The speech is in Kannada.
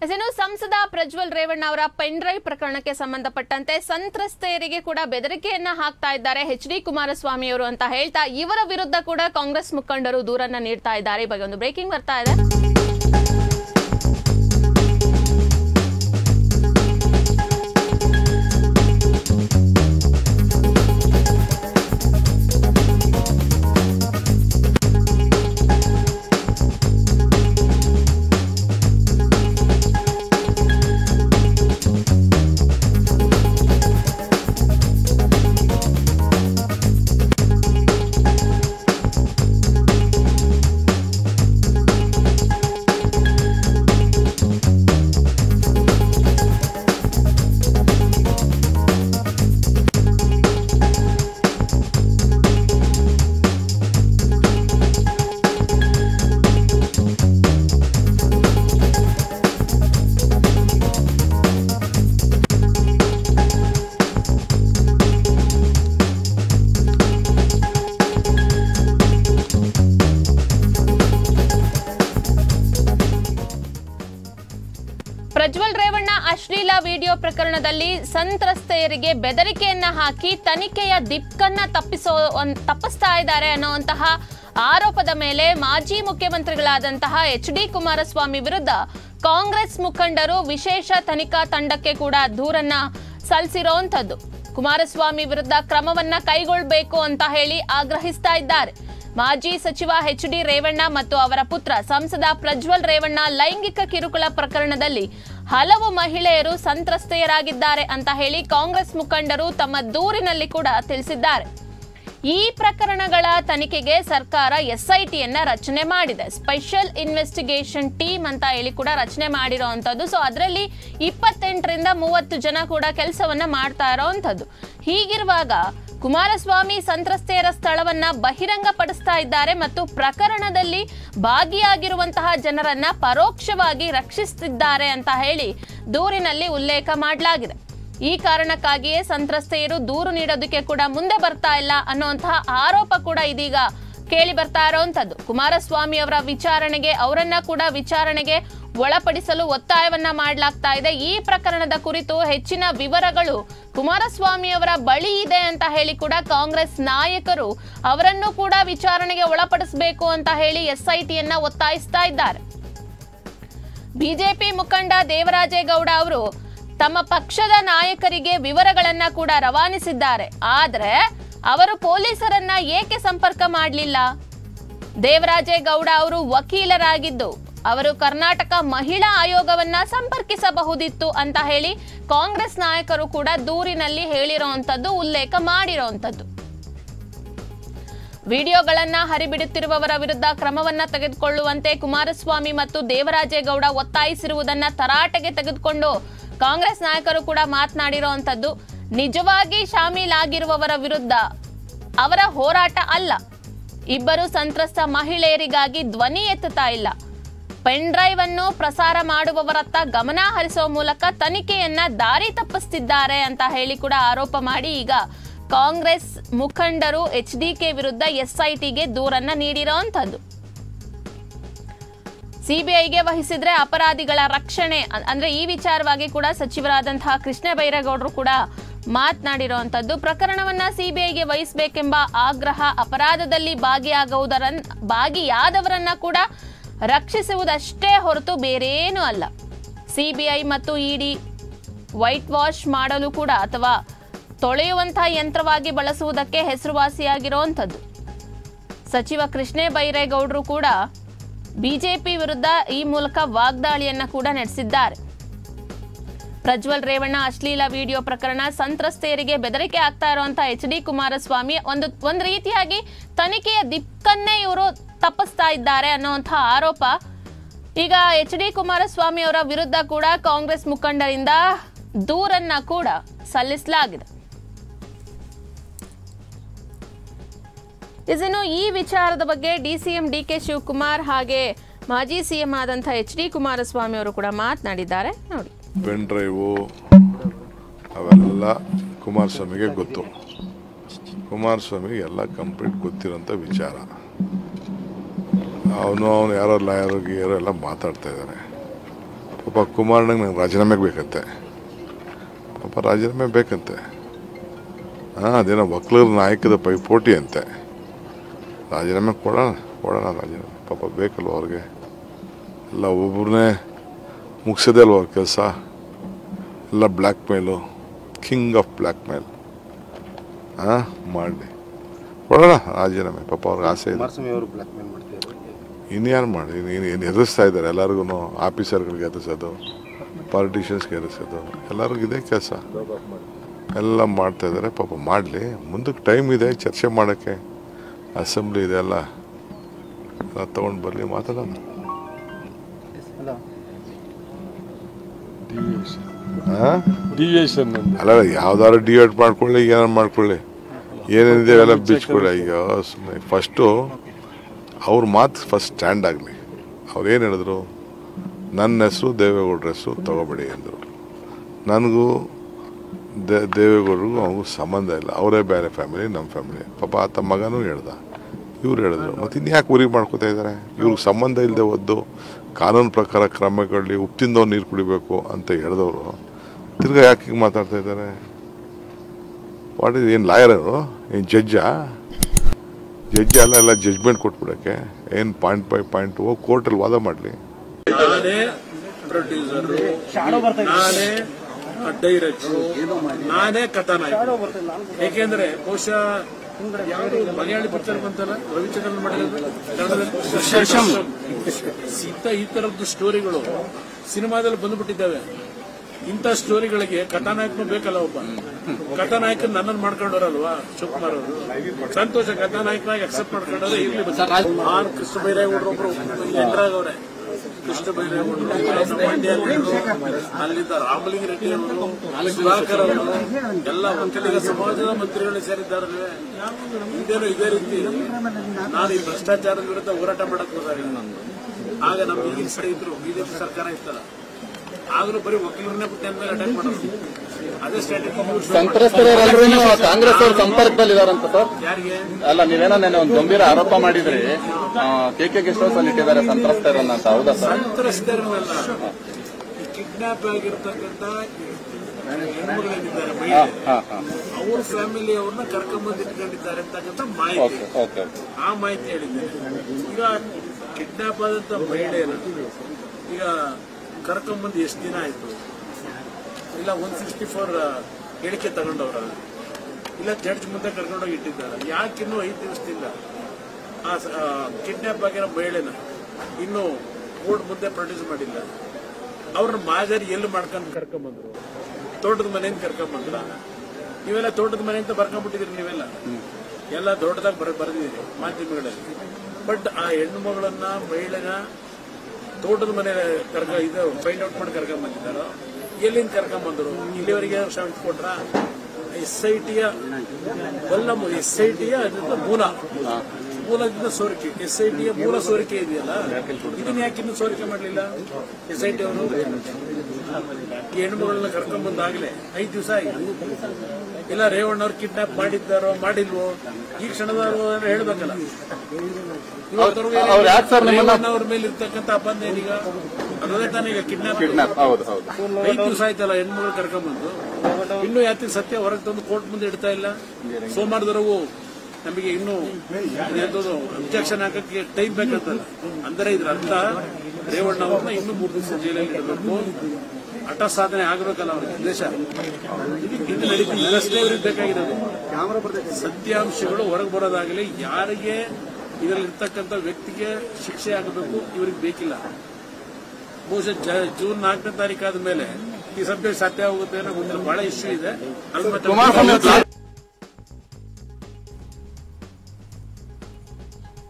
ಇನ್ನು ಸಂಸದ ಪ್ರಜ್ವಲ್ ರೇವಣ್ಣ ಅವರ ಪೆನ್ ಡ್ರೈವ್ ಪ್ರಕರಣಕ್ಕೆ ಸಂಬಂಧಪಟ್ಟಂತೆ ಸಂತ್ರಸ್ತೆಯರಿಗೆ ಕೂಡ ಬೆದರಿಕೆಯನ್ನ ಹಾಕ್ತಾ ಇದ್ದಾರೆ ಎಚ್ ಡಿ ಕುಮಾರಸ್ವಾಮಿ ಅವರು ಅಂತ ಹೇಳ್ತಾ ಇವರ ವಿರುದ್ಧ ಕೂಡ ಕಾಂಗ್ರೆಸ್ ಮುಖಂಡರು ದೂರನ್ನ ನೀಡ್ತಾ ಇದ್ದಾರೆ ಈ ಬಗ್ಗೆ ಒಂದು ಬ್ರೇಕಿಂಗ್ ಬರ್ತಾ ಇದೆ ಪ್ರಜ್ವಲ್ ರೇವಣ್ಣ ಅಶ್ಲೀಲ ವಿಡಿಯೋ ಪ್ರಕರಣದಲ್ಲಿ ಸಂತ್ರಸ್ತೆಯರಿಗೆ ಬೆದರಿಕೆಯನ್ನ ಹಾಕಿ ತನಿಖೆಯ ದಿಕ್ಕನ್ನ ತಪ್ಪಿಸೋ ಒಂದ್- ತಪ್ಪಿಸ್ತಾ ಇದ್ದಾರೆ ಅನ್ನುವಂತಹ ಆರೋಪದ ಮೇಲೆ ಮಾಜಿ ಮುಖ್ಯಮಂತ್ರಿಗಳಾದಂತಹ ಎಚ್ ಡಿ ಕುಮಾರಸ್ವಾಮಿ ವಿರುದ್ಧ ಕಾಂಗ್ರೆಸ್ ಮುಖಂಡರು ವಿಶೇಷ ತನಿಖಾ ತಂಡಕ್ಕೆ ಕೂಡ ದೂರನ್ನ ಸಲ್ಲಿಸಿರೋಂಥದ್ದು ಕುಮಾರಸ್ವಾಮಿ ವಿರುದ್ಧ ಕ್ರಮವನ್ನ ಕೈಗೊಳ್ಳಬೇಕು ಅಂತ ಹೇಳಿ ಆಗ್ರಹಿಸ್ತಾ ಇದ್ದಾರೆ ಮಾಜಿ ಸಚಿವ ಎಚ್ ಡಿ ರೇವಣ್ಣ ಮತ್ತು ಅವರ ಪುತ್ರ ಸಂಸದ ಪ್ರಜ್ವಲ್ ರೇವಣ್ಣ ಲೈಂಗಿಕ ಕಿರುಕುಳ ಪ್ರಕರಣದಲ್ಲಿ ಹಲವು ಮಹಿಳೆಯರು ಸಂತ್ರಸ್ತೆಯರಾಗಿದ್ದಾರೆ ಅಂತ ಹೇಳಿ ಕಾಂಗ್ರೆಸ್ ಮುಖಂಡರು ತಮ್ಮ ದೂರಿನಲ್ಲಿ ಕೂಡ ತಿಳಿಸಿದ್ದಾರೆ ಈ ಪ್ರಕರಣಗಳ ತನಿಖೆಗೆ ಸರ್ಕಾರ ಎಸ್ಐಟಿಯನ್ನ ರಚನೆ ಮಾಡಿದೆ ಸ್ಪೆಷಲ್ ಇನ್ವೆಸ್ಟಿಗೇಷನ್ ಟೀಮ್ ಅಂತ ಹೇಳಿ ಕೂಡ ರಚನೆ ಮಾಡಿರೋವಂಥದ್ದು ಸೊ ಅದರಲ್ಲಿ ಇಪ್ಪತ್ತೆಂಟರಿಂದ ಮೂವತ್ತು ಜನ ಕೂಡ ಕೆಲಸವನ್ನ ಮಾಡ್ತಾ ಇರೋವಂಥದ್ದು ಹೀಗಿರುವಾಗ ಕುಮಾರಸ್ವಾಮಿ ಸಂತ್ರಸ್ತೆಯರ ಸ್ಥಳವನ್ನ ಬಹಿರಂಗಪಡಿಸ್ತಾ ಇದ್ದಾರೆ ಮತ್ತು ಪ್ರಕರಣದಲ್ಲಿ ಭಾಗಿಯಾಗಿರುವಂತಹ ಜನರನ್ನ ಪರೋಕ್ಷವಾಗಿ ರಕ್ಷಿಸುತ್ತಿದ್ದಾರೆ ಅಂತ ಹೇಳಿ ದೂರಿನಲ್ಲಿ ಉಲ್ಲೇಖ ಮಾಡಲಾಗಿದೆ ಈ ಕಾರಣಕ್ಕಾಗಿಯೇ ಸಂತ್ರಸ್ತೆಯರು ದೂರು ನೀಡೋದಕ್ಕೆ ಕೂಡ ಮುಂದೆ ಬರ್ತಾ ಇಲ್ಲ ಅನ್ನುವಂತಹ ಆರೋಪ ಕೂಡ ಇದೀಗ ಕೇಳಿ ಬರ್ತಾ ಇರೋವಂಥದ್ದು ಕುಮಾರಸ್ವಾಮಿ ಅವರ ವಿಚಾರಣೆಗೆ ಅವರನ್ನ ಕೂಡ ವಿಚಾರಣೆಗೆ ಒಳಪಡಿಸಲು ಒತ್ತಾಯವನ್ನ ಮಾಡಲಾಗ್ತಾ ಇದೆ ಈ ಪ್ರಕರಣದ ಕುರಿತು ಹೆಚ್ಚಿನ ವಿವರಗಳು ಕುಮಾರಸ್ವಾಮಿ ಅವರ ಬಳಿ ಇದೆ ಅಂತ ಹೇಳಿ ಕೂಡ ಕಾಂಗ್ರೆಸ್ ನಾಯಕರು ಅವರನ್ನು ಕೂಡ ವಿಚಾರಣೆಗೆ ಒಳಪಡಿಸಬೇಕು ಅಂತ ಹೇಳಿ ಎಸ್ಐಟಿಯನ್ನ ಒತ್ತಾಯಿಸ್ತಾ ಇದ್ದಾರೆ ಬಿಜೆಪಿ ಮುಖಂಡ ದೇವರಾಜೇಗೌಡ ಅವರು ತಮ್ಮ ಪಕ್ಷದ ನಾಯಕರಿಗೆ ವಿವರಗಳನ್ನ ಕೂಡ ರವಾನಿಸಿದ್ದಾರೆ ಆದ್ರೆ ಅವರು ಪೊಲೀಸರನ್ನ ಏಕೆ ಸಂಪರ್ಕ ಮಾಡಲಿಲ್ಲ ದೇವರಾಜೇಗೌಡ ಅವರು ವಕೀಲರಾಗಿದ್ದು ಅವರು ಕರ್ನಾಟಕ ಮಹಿಳಾ ಆಯೋಗವನ್ನ ಸಂಪರ್ಕಿಸಬಹುದಿತ್ತು ಅಂತ ಹೇಳಿ ಕಾಂಗ್ರೆಸ್ ನಾಯಕರು ಕೂಡ ದೂರಿನಲ್ಲಿ ಹೇಳಿರೋಂಥದ್ದು ಉಲ್ಲೇಖ ಮಾಡಿರೋಂಥದ್ದು ವಿಡಿಯೋಗಳನ್ನ ಹರಿಬಿಡುತ್ತಿರುವವರ ವಿರುದ್ಧ ಕ್ರಮವನ್ನ ತೆಗೆದುಕೊಳ್ಳುವಂತೆ ಕುಮಾರಸ್ವಾಮಿ ಮತ್ತು ದೇವರಾಜೇಗೌಡ ಒತ್ತಾಯಿಸಿರುವುದನ್ನ ತರಾಟೆಗೆ ತೆಗೆದುಕೊಂಡು ಕಾಂಗ್ರೆಸ್ ನಾಯಕರು ಕೂಡ ಮಾತನಾಡಿರುವಂತದ್ದು ನಿಜವಾಗಿ ಶಾಮೀಲಾಗಿರುವವರ ವಿರುದ್ಧ ಅವರ ಹೋರಾಟ ಅಲ್ಲ ಇಬ್ಬರು ಸಂತ್ರಸ್ತ ಮಹಿಳೆಯರಿಗಾಗಿ ಧ್ವನಿ ಎತ್ತುತ್ತಾ ಇಲ್ಲ ಪೆನ್ ಡ್ರೈವ್ ಅನ್ನು ಪ್ರಸಾರ ಮಾಡುವವರತ್ತ ಗಮನ ಹರಿಸುವ ಮೂಲಕ ತನಿಖೆಯನ್ನ ದಾರಿ ತಪ್ಪಿಸ್ತಿದ್ದಾರೆ ಅಂತ ಹೇಳಿ ಕೂಡ ಆರೋಪ ಮಾಡಿ ಈಗ ಕಾಂಗ್ರೆಸ್ ಮುಖಂಡರು ಎಚ್ ಡಿ ಕೆ ವಿರುದ್ಧ ಎಸ್ಐಟಿಗೆ ದೂರನ್ನ ನೀಡಿರೋಂಥದ್ದು ಸಿಬಿಐಗೆ ವಹಿಸಿದ್ರೆ ಅಪರಾಧಿಗಳ ರಕ್ಷಣೆ ಅ- ಅಂದ್ರೆ ಈ ವಿಚಾರವಾಗಿ ಕೂಡ ಸಚಿವರಾದಂತಹ ಕೃಷ್ಣ ಬೈರೇಗೌಡರು ಕೂಡ ಮಾತನಾಡಿರುವಂತದ್ದು ಪ್ರಕರಣವನ್ನ ಸಿಬಿಐಗೆ ವಹಿಸಬೇಕೆಂಬ ಆಗ್ರಹ ಅಪರಾಧದಲ್ಲಿ ಭಾಗಿಯಾಗುವುದರನ್ ಭಾಗಿಯಾದವರನ್ನ ಕೂಡ ರಕ್ಷಿಸುವುದಷ್ಟೇ ಹೊರತು ಬೇರೇನೂ ಅಲ್ಲ ಸಿಬಿಐ ಮತ್ತು ಇಡಿ ವೈಟ್ ವಾಶ್ ಮಾಡಲು ಕೂಡ ಅಥವಾ ತೊಳೆಯುವಂತಹ ಯಂತ್ರವಾಗಿ ಬಳಸುವುದಕ್ಕೆ ಹೆಸರುವಾಸಿಯಾಗಿರುವಂಥದ್ದು ಸಚಿವ ಕೃಷ್ಣೇ ಬೈರೇಗೌಡರು ಕೂಡ ಬಿಜೆಪಿ ವಿರುದ್ಧ ಈ ಮೂಲಕ ವಾಗ್ದಾಳಿಯನ್ನ ಕೂಡ ನಡೆಸಿದ್ದಾರೆ ಪ್ರಜ್ವಲ್ ರೇವಣ್ಣ ಅಶ್ಲೀಲ ವಿಡಿಯೋ ಪ್ರಕರಣ ಸಂತ್ರಸ್ತೆಯರಿಗೆ ಬೆದರಿಕೆ ಆಗ್ತಾ ಇರುವಂತಹ ಎಚ್ ಡಿ ಕುಮಾರಸ್ವಾಮಿ ಒಂದು ಒಂದು ರೀತಿಯಾಗಿ ತನಿಖೆಯ ದಿಕ್ಕನ್ನೇ ಇವರು ತಪ್ಪಿಸ್ತಾ ಇದ್ದಾರೆ ಅನ್ನುವಂತಹ ಆರೋಪ ಈಗ ಎಚ್ ಡಿ ಕುಮಾರಸ್ವಾಮಿ ಅವರ ವಿರುದ್ಧ ಕೂಡ ಕಾಂಗ್ರೆಸ್ ಮುಖಂಡರಿಂದ ದೂರನ್ನ ಕೂಡ ಸಲ್ಲಿಸಲಾಗಿದೆ ಇನ್ನು ಈ ವಿಚಾರದ ಬಗ್ಗೆ ಡಿಸಿಎಂ ಡಿ ಕೆ ಶಿವಕುಮಾರ್ ಹಾಗೆ ಮಾಜಿ ಸಿಎಂ ಆದಂಥ ಎಚ್ ಡಿ ಕುಮಾರಸ್ವಾಮಿ ಅವರು ಕೂಡ ಮಾತನಾಡಿದ್ದಾರೆ ನೋಡಿ ಪೆನ್ ಡ್ರೈವು ಅವೆಲ್ಲ ಕುಮಾರಸ್ವಾಮಿಗೆ ಗೊತ್ತು ಕುಮಾರಸ್ವಾಮಿಗೆ ಎಲ್ಲ ಕಂಪ್ಲೀಟ್ ಗೊತ್ತಿರೋಂಥ ವಿಚಾರ ಅವನು ಅವನು ಯಾರೋ ಲಾಯರ್ ಗೀಯರೋ ಎಲ್ಲ ಮಾತಾಡ್ತಾ ಇದ್ದಾನೆ ಪಾಪ ಕುಮಾರಣ್ಣಗೆ ನಂಗೆ ರಾಜೀನಾಮೆಗೆ ಬೇಕಂತೆ ಪಾಪ ರಾಜೀನಾಮೆ ಬೇಕಂತೆ ಹಾಂ ಅದೇನೋ ಒಕ್ಲರ ನಾಯಕದ ಪೈಪೋಟಿ ಅಂತೆ ರಾಜೀನಾಮೆ ಕೊಡೋಣ ಕೊಡೋಣ ರಾಜೀನಾಮೆ ಪಾಪ ಬೇಕಲ್ವ ಅವ್ರಿಗೆ ಎಲ್ಲ ಒಬ್ಬರನ್ನೇ ಮುಗಿಸೋದೇ ಅಲ್ವ ಅವ್ರ ಕೆಲಸ ಎಲ್ಲ ಬ್ಲ್ಯಾಕ್ ಮೇಲು ಕಿಂಗ್ ಆಫ್ ಬ್ಲ್ಯಾಕ್ ಮೇಲ್ ಹಾಂ ಮಾಡಿ ಕೊಡೋಣ ರಾಜೀನಾಮೆ ಪಾಪ ಅವ್ರಿಗೆ ಆಸೆ ಇದೆ ಕುಮಾರಸ್ವಾಮಿ ಅವರು ಬ್ಲಾಕ್ ಮೇಲ್ ಮಾಡ್ತಿದ್ದಾರೆ ಇನ್ಯಾರು ಮಾಡಿ ಏನು ಏನು ಎದುರಿಸ್ತಾ ಇದ್ದಾರೆ ಎಲ್ಲರಿಗೂ ಆಫೀಸರ್ಗಳಿಗೆ ಎದುರಿಸೋದು ಪಾಲಿಟಿಷಿಯನ್ಸ್ಗೆ ಎದುರಿಸೋದು ಎಲ್ಲರಿಗೂ ಇದೇ ಕೆಲಸ ಎಲ್ಲ ಮಾಡ್ತಾ ಇದ್ದಾರೆ ಪಾಪ ಮಾಡಲಿ ಮುಂದಕ್ಕೆ ಟೈಮ್ ಇದೆ ಚರ್ಚೆ ಮಾಡೋಕ್ಕೆ ಅಸೆಂಬ್ಲಿ ಇದೆ ಎಲ್ಲ ಎಲ್ಲ ತೊಗೊಂಡು ಬರಲಿ ಮಾತಾಡೋಣ ಅಲ್ಲ ಹಾಂ ಡಿವಿಯೇಷನ್ ಅಲ್ಲ ಯಾವ್ದಾದ್ರು ಡಿವೈಡ್ ಮಾಡ್ಕೊಳ್ಳಿ ಏನಾರು ಮಾಡ್ಕೊಳ್ಳಿ ಏನೇನಿದೆ ಎಲ್ಲ ಬಿಚ್ಕೊಳ್ಳಿ ಈಗ ಸುಮ್ಮನೆ ಫಸ್ಟು ಅವ್ರ ಮಾತು ಫಸ್ಟ್ ಸ್ಟ್ಯಾಂಡ್ ಆಗಲಿ ಅವ್ರು ಏನು ಹೇಳಿದ್ರು ನನ್ನ ಹೆಸರು ದೇವೇಗೌಡರ ಹೆಸರು ತಗೋಬೇಡಿ ಅಂದರು ನನಗೂ ದೇ ದೇವೇಗೌಡರಿಗೂ ಅವ್ರಿಗೂ ಸಂಬಂಧ ಇಲ್ಲ ಅವರೇ ಬೇರೆ ಫ್ಯಾಮಿಲಿ ನಮ್ಮ ಫ್ಯಾಮಿಲಿ ಪಾಪ ಆತ ಮಗನೂ ಹೇಳ್ದ ಇವ್ರು ಹೇಳಿದ್ರು ಮತ್ತು ಇನ್ಯಾಕೆ ಉರಿ ಮಾಡ್ಕೋತಾ ಇದ್ದಾರೆ ಇವ್ರಿಗೆ ಸಂಬಂಧ ಇಲ್ಲದೆ ಒದ್ದು ಕಾನೂನು ಪ್ರಕಾರ ಕ್ರಮಗಳಲ್ಲಿ ಉಪ್ಪು ತಿಂದವ್ರು ನೀರು ಕುಡಿಬೇಕು ಅಂತ ಹೇಳಿದವರು ತಿರ್ಗಾ ಯಾಕೆ ಹಿಂಗೆ ಮಾತಾಡ್ತಾ ಇದ್ದಾರೆ ವಾಟ್ ಇಸ್ ಏನು ಲಾಯರ್ ಅವರು ಏನು ಜಡ್ಜಾ ಜಡ್ಜ್ ಅಲ್ಲ ಎಲ್ಲ ಜಡ್ಜ್ಮೆಂಟ್ ಕೊಟ್ಬಿಡಕ್ಕೆ ಏನು ಪಾಯಿಂಟ್ ಬೈ ಪಾಯಿಂಟ್ ಹೋಗಿ ಕೋರ್ಟಲ್ಲಿ ವಾದ ಮಾಡಲಿ ನಾನೇ ಪ್ರೊಡ್ಯೂಸರ್ ನಾನೇ ಡೈರೆಕ್ಟರ್ ನಾನೇ ಕಥಾನಾಯಕ ಏಕೆಂದ್ರೆ ಬಹುಶಃ ಯಾರು ಮಲಯಾಳಿ ಪಿಕ್ಚರ್ ಬಂತಲ್ಲ ರವಿಚಂದ್ರನ್ ಮಾಡಿರೋದು ಕನ್ನಡದಲ್ಲಿ ಇಂಥ ಈ ತರದ್ದು ಸ್ಟೋರಿಗಳು ಸಿನಿಮಾದಲ್ಲಿ ಬಂದ್ಬಿಟ್ಟಿದ್ದಾವೆ ಇಂಥ ಸ್ಟೋರಿಗಳಿಗೆ ಕಥಾನಾಯಕನು ಬೇಕಲ್ಲ ಒಬ್ಬ ಕಥಾನಾಯಕ ನನ್ನನ್ನು ಮಾಡ್ಕೊಂಡವ್ರಲ್ವಾ ಶಿವಕುಮಾರ್ ಅವರು ಸಂತೋಷ ಕಥಾನಾಯಕನಾಗಿ ಅಕ್ಸೆಪ್ಟ್ ಮಾಡ್ಕೊಂಡ್ರೆ ಇರ್ಲಿ ಆರ್ ಕೃಷ್ಣ ಬೈರೇಗೌಡರು ಒಬ್ರು ಎಂಟ್ರಾಗವ್ರೆ ಕೃಷ್ಣ ಬೈರೇಗೌಡರು ನಮ್ಮ ಮಂಡ್ಯದಲ್ಲಿದ್ರು. ಅಲ್ಲಿದ್ದ ರಾಮಲಿಂಗ ರೆಡ್ಡಿ ಅವರು ಸುಧಾಕರ್ ಅವರು ಎಲ್ಲ ಒಕ್ಕಲಿಗ ಸಮಾಜದ ಮಂತ್ರಿಗಳು ಸೇರಿದ್ದಾರೆ ಇದೇನು ಇದೇ ರೀತಿ ನಾನು ಈ ಭ್ರಷ್ಟಾಚಾರದ ವಿರುದ್ಧ ಹೋರಾಟ ಮಾಡಕ್ ಹೋದಾಗ ಆಗ ನಮ್ಮ ಈಗಿನ ಸರಿ ಇದ್ರು ಬಿಜೆಪಿ ಸರ್ಕಾರ ಇತ್ತಲ್ಲ ಆಗಲೂ ಬರೀ ವಕೀಲರನ್ನೇ ಬಿಟ್ಟು ಮೇಲೆ ಅಟ್ಯಾಕ್ ಮಾಡೋದು ಅದೇ ಸ್ಟ್ರಾಟಜಿ ಸಂತ್ರಸ್ತರೆಲ್ಲರೂ ಕಾಂಗ್ರೆಸ್ ಅವ್ರ ಸಂಪರ್ಕದಲ್ಲಿ ಇದಾರಂತ ಸರ್ ಯಾರಿಗೆ ಅಲ್ಲ ನೀವೇನೋ ನೆನೆ ಒಂದು ಗಂಭೀರ ಆರೋಪ ಮಾಡಿದ್ರಿ ಕೆ ಕೆ ಗೆಸ್ಟ್ ಹೌಸ್ ಅಲ್ಲಿ ಇಟ್ಟಿದ್ದಾರೆ ಸಂತ್ರಸ್ತರನ್ನ ಅಂತ ಹೌದಾ ಸರ್ ಸಂತ್ರಸ್ತರನ್ನೆಲ್ಲ ಈ ಕಿಡ್ನಾಪ್ ಆಗಿರ್ತಕ್ಕಂಥ ಹೆಣ್ಮಗಳೇನಿದ್ದಾರೆ ಹಾ ಮಹಿಳೆ ಹಾ ಹಾ ಅವ್ರ ಫ್ಯಾಮಿಲಿ ಅವ್ರನ್ನ ಕರ್ಕೊಂಬಂದು ಇಟ್ಕೊಂಡಿದ್ದಾರೆ ಅಂತಕ್ಕಂಥ ಮಾಹಿತಿ ಓಕೆ ಓಕೆ ಆ ಮಾಹಿತಿ ಹೇಳಿದ್ದೇನೆ ಈಗ ಕಿಡ್ನಾಪ್ ಆದಂತ ಮಹಿಳೆಯರು ಈಗ ಕರ್ಕೊಂಬಂದು ಎಷ್ಟು ದಿನ ಆಯ್ತು ಇಲ್ಲ ಒನ್ ಸಿಕ್ಸ್ಟಿ ಫೋರ್ ಹೇಳಿಕೆ ತಗೊಂಡವ್ರ ಇಲ್ಲ ಜಡ್ಜ್ ಮುಂದೆ ಕರ್ಕೊಂಡೋಗಿ ಇಟ್ಟಿದ್ದಾರೆ ಯಾಕಿನ್ನೂ ಐದು ದಿವಸದಿಂದ ಆ ಕಿಡ್ನಾಪ್ ಆಗಿರೋ ಮಹಿಳೆನ ಇನ್ನು ಕೋರ್ಟ್ ಮುಂದೆ ಪ್ರೊಡ್ಯೂಸ್ ಮಾಡಿಲ್ಲ ಅವ್ರನ್ನ ಮಾದರಿ ಎಲ್ಲಿ ಮಾಡ್ಕೊಂಡು ಕರ್ಕೊಂಬಂದ್ರು ತೋಟದ ಮನೆಯಿಂದ ಕರ್ಕೊಂಬಂದ್ರ ನೀವೆಲ್ಲ ತೋಟದ ಮನೆ ಅಂತ ಬರ್ಕೊಂಡ್ಬಿಟ್ಟಿದ್ರಿ ನೀವೆಲ್ಲ ಎಲ್ಲ ದೊಡ್ಡದಾಗಿ ಬರ ಬರೆದಿದ್ದೀರಿ ಮಾಧ್ಯಮಗಳಲ್ಲಿ ಬಟ್ ಆ ಹೆಣ್ಣು ಮಗಳನ್ನ ಮಹಿಳೆನ ತೋಟದ ಮನೆ ಕರ್ಕ ಇದು ಫೈಂಡ್ ಔಟ್ ಮಾಡಿ ಕರ್ಕೊಂಡ್ ಬಂದಿದ್ದಾರೋ ಎಲ್ಲಿಂದ ಕರ್ಕೊಂಡ್ ಬಂದರು ಇಲ್ಲಿವರೆಗೆ ಶಾಂತಿ ಕೊಟ್ರ ಎಸ್ ಐ ಟಿಯ ಕೊಲ್ಲಂ ಎಸ್ ಐ ಟಿಯ ಮೂಲ ಮೂಲದಿಂದ ಸೋರಿಕೆ ಎಸ್ ಐ ಟಿಯ ಮೂಲ ಸೋರಿಕೆ ಇದೆಯಲ್ಲ ಇದನ್ನ ಯಾಕೆ ಇನ್ನೂ ಸೋರಿಕೆ ಮಾಡಲಿಲ್ಲ ಎಸ್ ಐ ಟಿ ಅವರು ಈ ಹೆಣ್ಮಗಳನ್ನ ಕರ್ಕೊಂಡ್ ಬಂದಾಗಲೇ ಐದು ದಿವಸ ಆಗಿದೆ ಇಲ್ಲ ರೇವಣ್ಣ ಅವ್ರು ಕಿಡ್ನಾಪ್ ಮಾಡಿದ್ದಾರೋ ಮಾಡಿಲ್ವೋ ಈ ಕ್ಷಣದವರೆಗೂ ಹೇಳ್ಬೇಕಲ್ಲ ಅವ್ರು ಯಾಕ್ sir ನಿಮ್ಮನ್ನ- ರೇವಣ್ಣ ಅವ್ರ ಮೇಲೆ ಇರ್ತಕ್ಕಂಥ ಅಪಂದ ಏನೀಗ ಅದರಲ್ಲೇ ತಾನೇ ಈಗ ಕಿಡ್ನಾಪ್ ಕಿಡ್ನಾಪ್ ಹೌದು ಹೌದು ಐದು ದಿವಸ ಆಯ್ತಲ್ಲ ಹೆಣ್ಮಗಳು ಕರ್ಕೊಂಬಂದು ಇನ್ನೂ ಯಾತಿ ಸತ್ಯ ಹೊರಗೆ ತಂದು ಕೋರ್ಟ್ ಮುಂದೆ ಇಡ್ತಾ ಇಲ್ಲ ಸೋಮವಾರದವರೆಗೂ ನಮಗೆ ಇನ್ನೂ ಅಬ್ಜೆಕ್ಷನ್ ಹಾಕಕ್ಕೆ ಟೈಮ್ ಬೇಕಂತಲ್ಲ ಅಂದರೆ ಇದ್ರ ಅರ್ಥ ರೇವಣ್ಣ ಅವ್ರನ್ನ ಇನ್ನೂ ಮೂರು ದಿವಸ ಜೈಲಲ್ಲಿ ಇಡಬೇಕು ಹಠ ಸಾಧನೆ ಆಗಬೇಕಲ್ಲ ಅವ್ರಿಗೆ ಉದ್ದೇಶ ಇದು ನಡೀತಿದೆ ಇದಷ್ಟೇ ಇವ್ರಿಗೆ ಬೇಕಾಗಿರೋದು ಸತ್ಯಾಂಶಗಳು ಹೊರಗೆ ಬರೋದಾಗಲಿ ಯಾರಿಗೆ ಇದರಲ್ಲಿರ್ತಕ್ಕಂಥ ವ್ಯಕ್ತಿಗೆ ಶಿಕ್ಷೆ ಆಗಬೇಕು ಇವ್ರಿಗೆ ಬೇಕಿಲ್ಲ ಬಹುಶಃ ಜ- ಜೂನ್ ನಾಲ್ಕನೇ ತಾರೀಕು ಆದ ಮೇಲೆ ಈ ಸಬ್ಜೆಕ್ಟ್ ಸತ್ಯ ಹೋಗುತ್ತೆ ಅನ್ನೋ ಮುಂದಿನ ಬಹಳ ಇಶ್ಯೂ ಇದೆ ಅಲ್ಲಿ ಮತ್ತೆ ಕುಮಾರಸ್ವಾಮಿ